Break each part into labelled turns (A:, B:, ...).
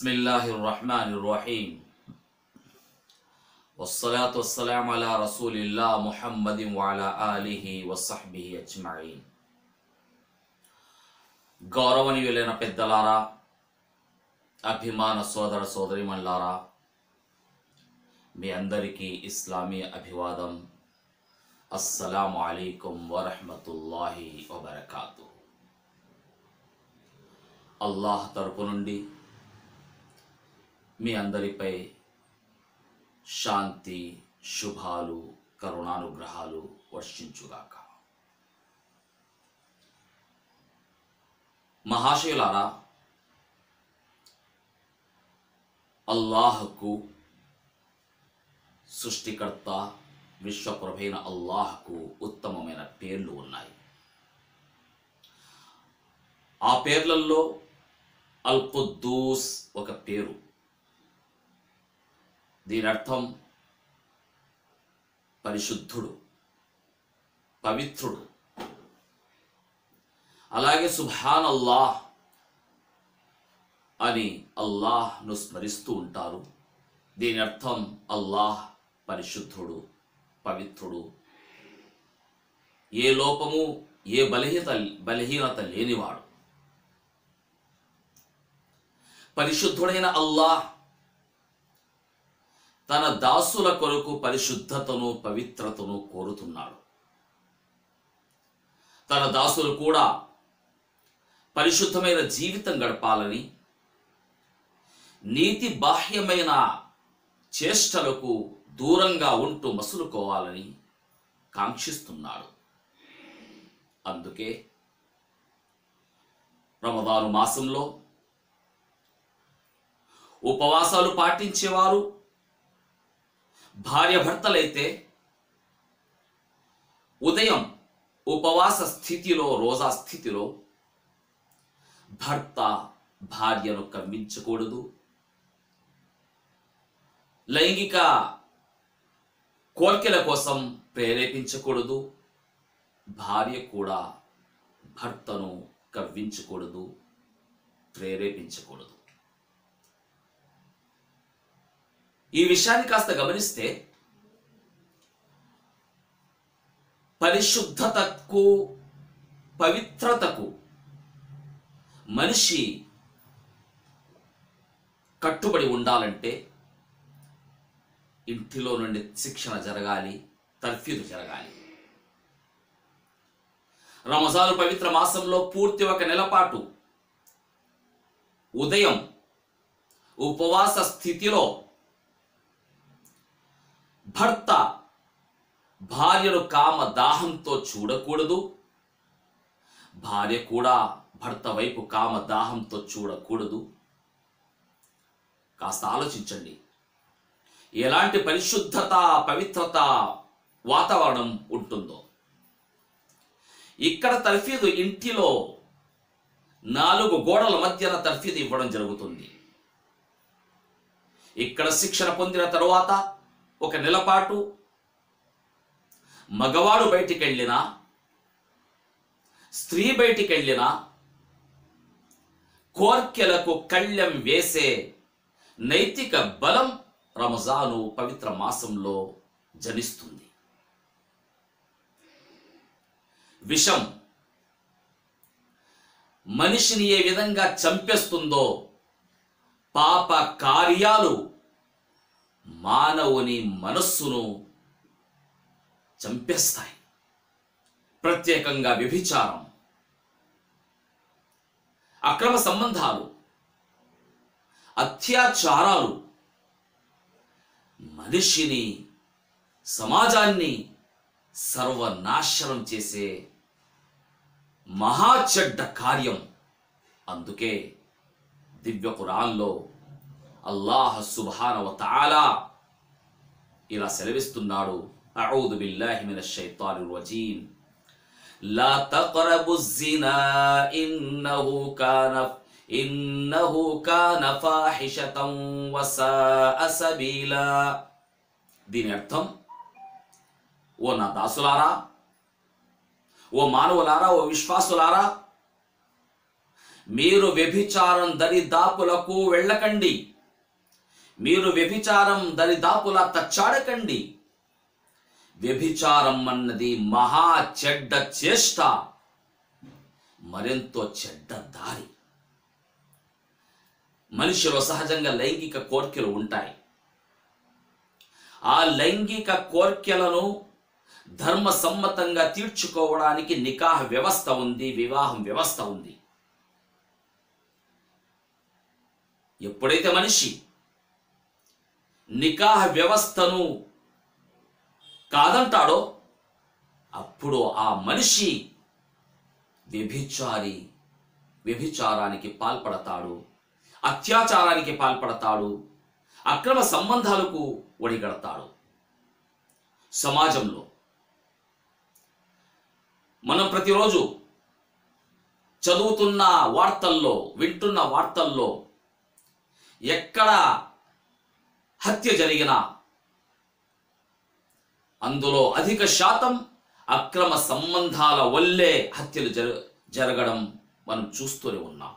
A: بسم الله الرحمن الرحيم والصلاة والسلام على رسول الله محمد وعلى آله وصحبه أجمعين గౌరవనీయులైన పెద్దలారా అభిమాన సోదర సోదరిమణులారా మీ అందరికీ ఇస్లామీ అభివాదం అస్సలాము అలైకుం వరహమతుల్లాహి వబర్కాతు అల్లాహ్ తరపు నుండి మీ అందరిపై శాంతి శుభాలు కరుణానుగ్రహాలు వర్షించుగాక మహాశయులారా అల్లాహకు సృష్టికర్త విశ్వప్రభైన అల్లాహకు ఉత్తమమైన పేర్లు ఉన్నాయి ఆ పేర్లలో అల్ ఖుద్దూస్ ఒక పేరు దీని అర్థం పరిశుద్ధుడు పవిత్రుడు అలాగే సుభాన్ అల్లాహ్ అని అల్లాహ్ను స్మరిస్తూ ఉంటారు దీని అర్థం అల్లాహ్ పరిశుద్ధుడు పవిత్రుడు ఏ లోపము ఏ బలహీనత బలహీనత లేనివాడు పరిశుద్ధుడైన అల్లాహ్ తన దాసుల కొరకు పరిశుద్ధతను పవిత్రతను కోరుతున్నాడు తన దాసులు కూడా పరిశుద్ధమైన జీవితం గడపాలని నీతి బాహ్యమైన చేష్టలకు దూరంగా ఉంటూ మసులుకోవాలని కాంక్షిస్తున్నాడు అందుకే రమదాను మాసంలో ఉపవాసాలు పాటించేవారు భార్యభర్తలైతే ఉదయం ఉపవాస స్థితిలో రోజా స్థితిలో భర్త భార్యను కవ్వించకూడదు లైంగిక కోరికల కోసం ప్రేరేపించకూడదు భార్య కూడా భర్తను కవ్వించకూడదు ప్రేరేపించకూడదు ఈ విషయాన్ని కాస్త గమనిస్తే పరిశుద్ధతకు పవిత్రతకు మనిషి కట్టుబడి ఉండాలంటే ఇంటిలో నుండి శిక్షణ జరగాలి తర్ఫీదు జరగాలి రమజాను పవిత్ర మాసంలో పూర్తి ఒక నెలపాటు ఉదయం ఉపవాస స్థితిలో భర్త భార్యను కామ దాహంతో చూడకూడదు భార్య కూడా భర్త వైపు కామ దాహంతో చూడకూడదు కాస్త ఆలోచించండి ఎలాంటి పరిశుద్ధత పవిత్రత వాతావరణం ఉంటుందో ఇక్కడ తర్ఫీదు ఇంటిలో నాలుగు గోడల మధ్యన తర్ఫీదు ఇవ్వడం జరుగుతుంది ఇక్కడ శిక్షణ పొందిన తరువాత ఒక నెలపాటు మగవాడు బయటికి వెళ్ళినా స్త్రీ బయటికి వెళ్ళినా కోర్కెలకు కళ్ళెం వేసే నైతిక బలం రమజాను పవిత్ర మాసంలో జనిస్తుంది విషం మనిషిని ఏ విధంగా చంపేస్తుందో పాప కార్యాలు మానవుని మనస్సును చంపేస్తాయి ప్రత్యేకంగా వ్యభిచారం అక్రమ సంబంధాలు అత్యాచారాలు మనిషిని సమాజాన్ని సర్వనాశనం చేసే మహా చెడ్డ కార్యం అందుకే దివ్య ఖురాన్లో అల్లాహ్ సుబ్హాన తాలా ఇలా సెలవిస్తున్నాడు అఊదు బిల్లాహి మినష్ షైతానిర్ రజీమ్ లా తక్రబు الزنا ఇన్నహు కాన ఇన్నహు కాన ఫాహిషతం వసాఅ సబీలా దీని అర్థం ఓ నా దాసులారా ఓ మానవులారా ఓ విశ్వాసులారా మీరు వ్యభిచారం దరిదాపులకు వెళ్ళకండి మీరు వ్యభిచారం దరిదాపుల తచ్చాడకండి వ్యభిచారం అన్నది మహా చెడ్డ చేష్ట మరెంతో చెడ్డ దారి మనిషిలో సహజంగా లైంగిక కోర్కెలు ఉంటాయి ఆ లైంగిక కోర్కెలను ధర్మ సమ్మతంగా తీర్చుకోవడానికి నికాహ్ వ్యవస్థ ఉంది వివాహం వ్యవస్థ ఉంది ఎప్పుడైతే మనిషి నికాహ్ వ్యవస్థను కాదంటాడో అప్పుడు ఆ మనిషి వ్యభిచారి వ్యభిచారానికి పాల్పడతాడు అత్యాచారానికి పాల్పడతాడు అక్రమ సంబంధాలకు ఒడిగడతాడు సమాజంలో మనం ప్రతిరోజు చదువుతున్న వార్తల్లో వింటున్న వార్తల్లో ఎక్కడ హత్య జరిగినా అందులో అధిక శాతం అక్రమ సంబంధాల వల్లే హత్యలు జర జరగడం మనం చూస్తూనే ఉన్నాం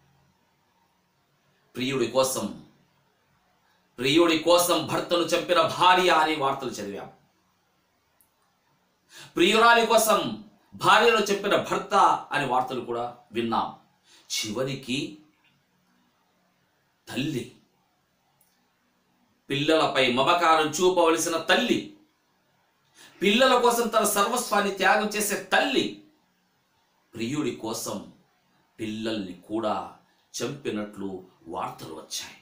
A: ప్రియుడి కోసం ప్రియుడి కోసం భర్తను చంపిన భార్య అని వార్తలు చదివాం ప్రియురాలి కోసం భార్యను చంపిన భర్త అని వార్తలు కూడా విన్నాం చివరికి తల్లి పిల్లలపై మమకారం చూపవలసిన తల్లి పిల్లల కోసం తన సర్వస్వాన్ని త్యాగం చేసే తల్లి ప్రియుడి కోసం పిల్లల్ని కూడా చంపినట్లు వార్తలు వచ్చాయి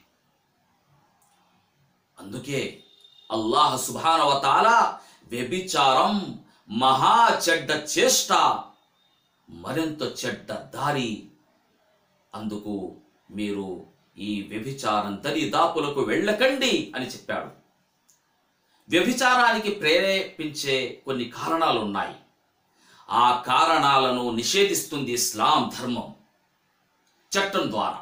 A: అందుకే అల్లాహ్ సుభానవతాల వ్యభిచారం మహా చెడ్డ చేష్ట మరింత చెడ్డ దారి అందుకు మీరు ఈ వ్యభిచారం దరిదాపులకు వెళ్ళకండి అని చెప్పాడు వ్యభిచారానికి ప్రేరేపించే కొన్ని కారణాలు ఉన్నాయి ఆ కారణాలను నిషేధిస్తుంది ఇస్లాం ధర్మం చట్టం ద్వారా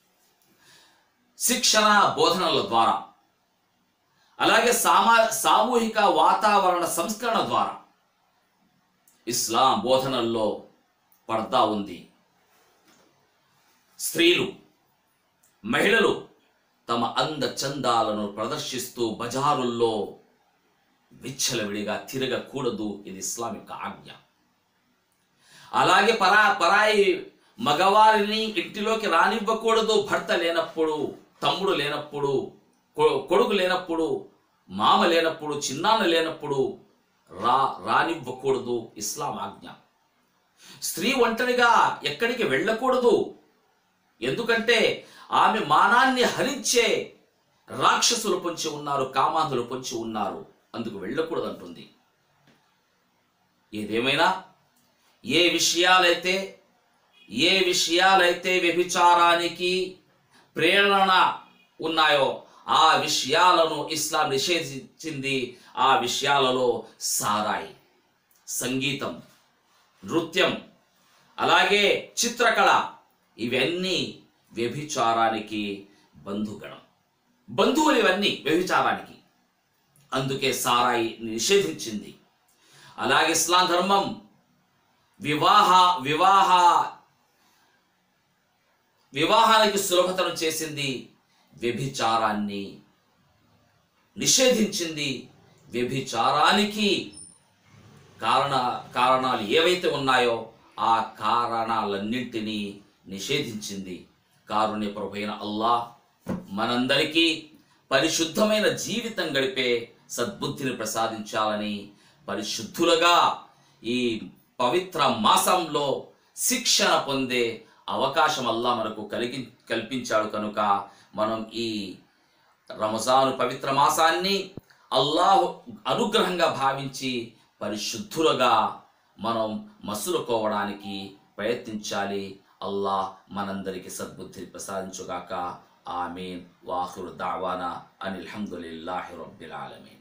A: శిక్షణ బోధనల ద్వారా అలాగే సామా సామూహిక వాతావరణ సంస్కరణ ద్వారా ఇస్లాం బోధనల్లో పడతా ఉంది స్త్రీలు మహిళలు తమ అంద చందాలను ప్రదర్శిస్తూ బజారుల్లో విచ్చలవిడిగా తిరగకూడదు ఇది ఇస్లామిక్ ఆజ్ఞ అలాగే పరా పరాయి మగవారిని ఇంటిలోకి రానివ్వకూడదు భర్త లేనప్పుడు తమ్ముడు లేనప్పుడు కొ- కొడుకు లేనప్పుడు మామ లేనప్పుడు చిన్నాన్న లేనప్పుడు రా రానివ్వకూడదు ఇస్లాం ఆజ్ఞ స్త్రీ ఒంటరిగా ఎక్కడికి వెళ్ళకూడదు ఎందుకంటే ఆమె మానాన్ని హరించే రాక్షసులు పొంచి ఉన్నారు కామాంధులు పొంచి ఉన్నారు అందుకు వెళ్ళకూడదంటుంది ఏదేమైనా ఏ విషయాలైతే ఏ విషయాలైతే వ్యభిచారానికి ప్రేరణ ఉన్నాయో ఆ విషయాలను ఇస్లాం నిషేధించింది ఆ విషయాలలో సారాయి సంగీతం నృత్యం అలాగే చిత్రకళ ఇవన్నీ వ్యభిచారానికి బంధుగణం బంధువులు ఇవన్నీ వ్యభిచారానికి అందుకే సారాయి నిషేధించింది అలాగే ఇస్లాం ధర్మం వివాహ వివాహ వివాహానికి సులభతరం చేసింది వ్యభిచారాన్ని నిషేధించింది వ్యభిచారానికి కారణ కారణాలు ఏవైతే ఉన్నాయో ఆ కారణాలన్నింటినీ నిషేధించింది కారుణ్య ప్రభైన అల్లాహ్ మనందరికీ పరిశుద్ధమైన జీవితం గడిపే సద్బుద్ధిని ప్రసాదించాలని పరిశుద్ధులుగా ఈ పవిత్ర మాసంలో శిక్షణ పొందే అవకాశం అల్లా మనకు కలిగి కల్పించాడు కనుక మనం ఈ రమజాను పవిత్ర మాసాన్ని అల్లాహ్ అనుగ్రహంగా భావించి పరిశుద్ధులుగా మనం మసులుకోవడానికి ప్రయత్నించాలి అల్లాహ్ మనందరికీ సద్బుద్ధి ప్రసాదించుగాక ఆమీన్ వాహుర్ దావానా అనిల్ హమ్దులిల్లాహి రబ్బిల్ ఆలమీన్